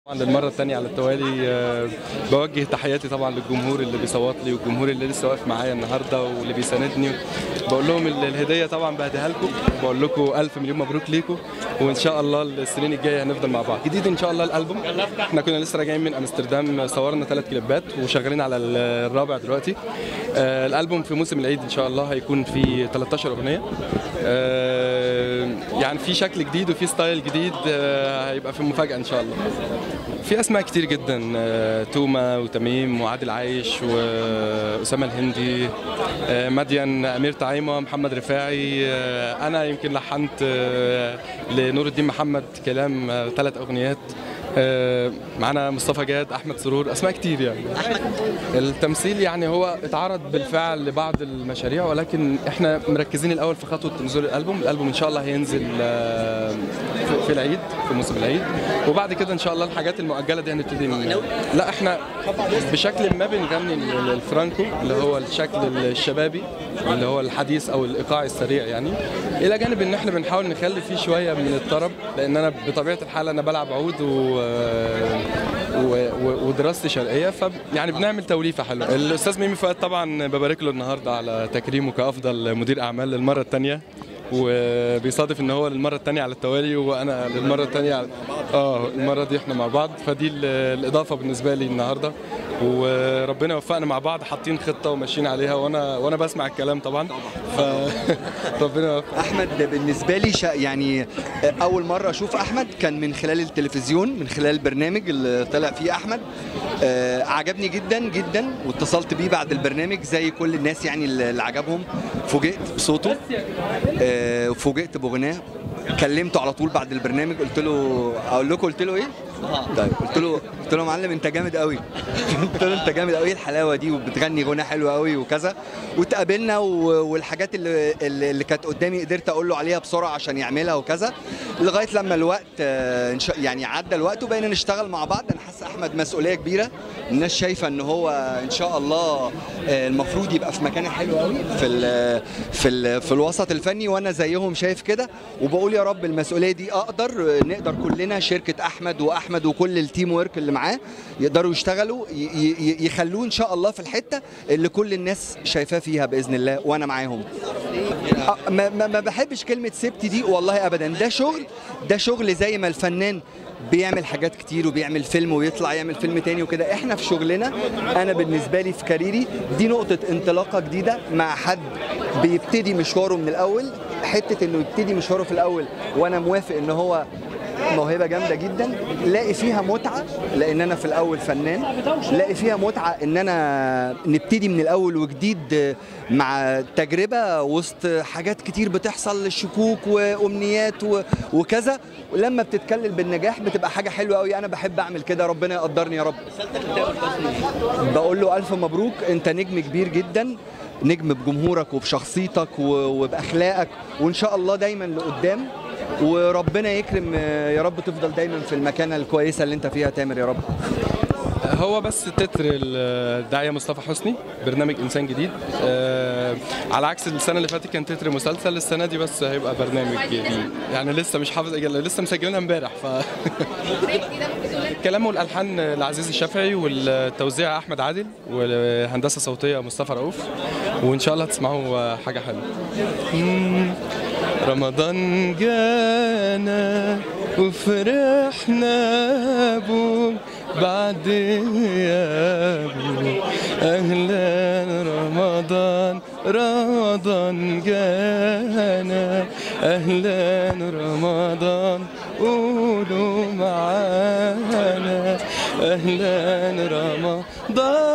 طبعا للمره الثانيه على التوالي آه، بوجه تحياتي طبعا للجمهور اللي بيصوت لي والجمهور اللي لسه واقف معايا النهارده واللي بيساندني بقول لهم ال- الهديه طبعا بهديها لكم بقول لكم الف مليون مبروك ليكم وان شاء الله السنين الجايه هنفضل مع بعض جديد ان شاء الله الالبوم احنا كنا لسه راجعين من امستردام صورنا ثلاث كليبات وشغالين على ال- الرابع دلوقتي آه، الالبوم في موسم العيد ان شاء الله هيكون فيه 13 اغنيه آه، يعني في شكل جديد وفي ستايل جديد آه، هيبقى في مفاجاه ان شاء الله في اسماء كتير جدا آه، توما وتميم وعادل عايش واسامه الهندي آه، مدين امير طعيمه محمد رفاعي آه، انا يمكن لحنت آه، لنور الدين محمد كلام ثلاث اغنيات آه، معانا مصطفى جاد احمد سرور اسماء كتير يعني التمثيل يعني هو اتعرض بالفعل لبعض المشاريع ولكن احنا مركزين الاول في خطوه نزول الالبوم الالبوم ان شاء الله هينزل آه، في- في العيد في موسم العيد وبعد كده ان شاء الله الحاجات المؤجله دي هنبتدي ن- لا احنا بشكل ما بنغني ال- الفرانكو اللي هو الشكل الشبابي اللي هو الحديث او الايقاع السريع يعني الى جانب ان احنا بنحاول نخلي فيه شويه من الطرب لان انا بطبيعه الحال انا بلعب عود و و- و- ودراستي شرقيه ف يعني بنعمل توليفه حلوه الاستاذ ميمي فؤاد طبعا ببارك له النهارده على تكريمه كافضل مدير اعمال للمره الثانيه وبيصادف ان هو للمره الثانيه على التوالي وانا للمره الثانيه على... اه المره دي احنا مع بعض فدي ال- الاضافه بالنسبه لي النهارده وربنا يوفقنا مع بعض حاطين خطه وماشيين عليها وانا وانا بسمع الكلام طبعا ف ربنا يوفق احمد بالنسبه لي شا يعني اول مره اشوف احمد كان من خلال التلفزيون من خلال البرنامج اللي طلع فيه احمد آه، عجبني جدا جدا واتصلت بيه بعد البرنامج زي كل الناس يعني اللي عجبهم فوجئت بصوته آه، وفوجئت باغنيه كلمته على طول بعد البرنامج قلت له اقول لكم قلت له ايه؟ طيب قلت له قلت له يا معلم انت جامد قوي قلت له انت جامد قوي الحلاوه دي وبتغني غنى حلو قوي وكذا واتقابلنا و- والحاجات اللي اللي اللي كانت قدامي قدرت اقول له عليها بسرعه عشان يعملها وكذا لغايه لما الوقت آه، إن شاء- يعني عدى الوقت وبقينا نشتغل مع بعض انا حاسس احمد مسؤوليه كبيره الناس شايفه ان هو ان شاء الله آه، المفروض يبقى في مكان حلو قوي في ال في ال في الوسط الفني وانا زيهم شايف كده وبقول يا رب المسؤوليه دي اقدر آه، نقدر كلنا شركه احمد واحمد وكل التيم ورك اللي معاه يقدروا يشتغلوا ي- ي- يخلوه ان شاء الله في الحته اللي كل الناس شايفاه فيها باذن الله وانا معاهم آه، ما, ما ما بحبش كلمه سبت دي والله ابدا ده شغل ده شغل زي ما الفنان بيعمل حاجات كتير وبيعمل فيلم ويطلع يعمل فيلم تاني وكده احنا في شغلنا انا بالنسبه لي في كاريري دي نقطه انطلاقه جديده مع حد بيبتدي مشواره من الاول حته انه يبتدي مشواره في الاول وانا موافق ان هو موهبه جامده جدا لاقي فيها متعه لان انا في الاول فنان لاقي فيها متعه ان انا نبتدي من الاول وجديد مع تجربه وسط حاجات كتير بتحصل شكوك وامنيات و- وكذا ولما بتتكلل بالنجاح بتبقى حاجه حلوه قوي انا بحب اعمل كده ربنا يقدرني يا رب بقول له الف مبروك انت نجم كبير جدا نجم بجمهورك وبشخصيتك و- وباخلاقك وان شاء الله دايما لقدام وربنا يكرم آه، يا رب تفضل دايما في المكانه الكويسه اللي انت فيها تامر يا رب هو بس تتر الداعية مصطفى حسني برنامج إنسان جديد آه على عكس السنة اللي فاتت كان تتر مسلسل السنة دي بس هيبقى برنامج جديد يعني لسه مش حافظ لسه مسجلينها امبارح ف الكلام والألحان العزيز الشافعي والتوزيع أحمد عادل والهندسة صوتية مصطفى رؤوف وإن شاء الله تسمعوا حاجة حلوة مم. رمضان جانا وفرحنا بو بعد غيابه اهلا رمضان رمضان جانا اهلا رمضان قولوا معانا اهلا رمضان